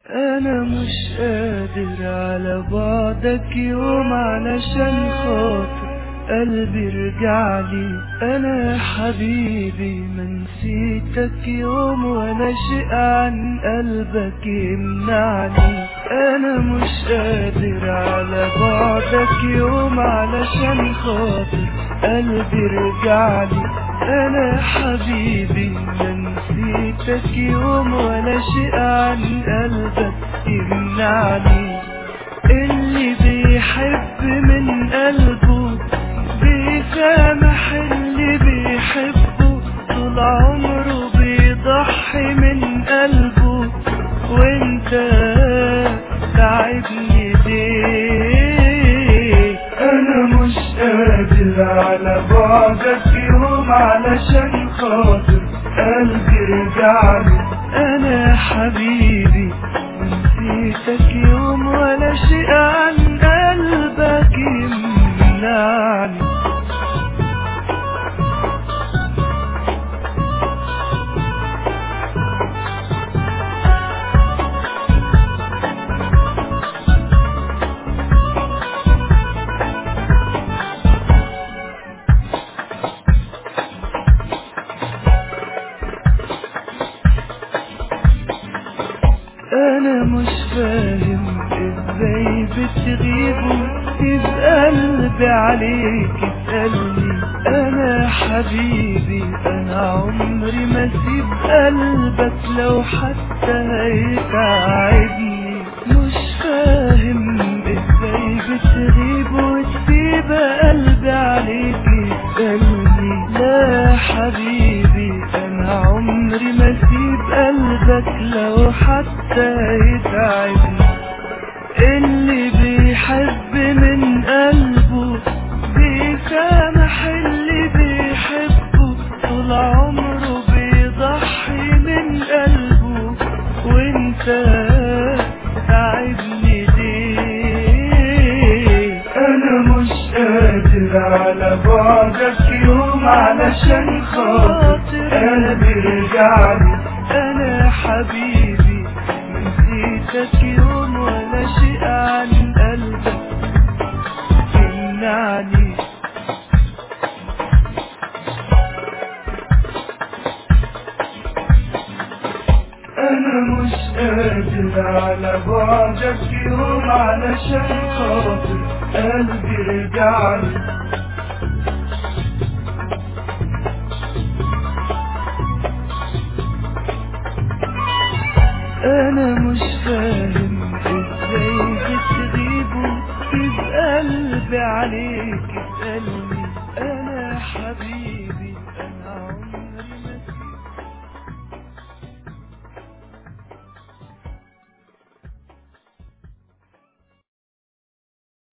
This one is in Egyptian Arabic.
انا مش قادر على بعدك يوم علشان خاطر قلبي رجعلي انا يا حبيبي ما نسيتك يوم ولا شيء عن قلبك يمنعني انا مش قادر على بعدك يوم علشان خاطر قلبي رجعلي انا يا حبيبي ما نسيتك يوم ولا شيء عن قلبك يمنعني اللي بيحب من قلبه بيسامح اللي بيحبه طول عمره بيضحي من قلبه وانت تعبني ليه انا مش قادر على بعدك يوم علشان خاطر قلبي رجعلي انا يا حبيبي نسيتك يوم ولا شيء عن قلبك يمنعني انا مش فاهم ازاي بتغيب وتسيب قلبي عليك اسألني انا يا حبيبي انا عمري ما اسيب قلبك لو حتى هيتعبني مش فاهم ازاي بتغيب وتسيب قلبي عليك اسألني لا يا حبيبي انا عمري ما اسيب قلبك لو حتى يتعبني اللي بيحب من قلبه بيسامح اللي بيحبه طول عمره بيضحي من قلبه وانت تعبني ليه انا مش قادر على بعدك يوم علشان خاطر قلبي رجعلي انا يا حبيبي نسيتك يوم ولا شيء عن قلبك يمنعني انا مش قادر على بعدك يوم علشان خاطر قلبي رجعلي انا مش فاهم ازاي بتغيب وتسيب قلبي عليك اسألني انا يا حبيبي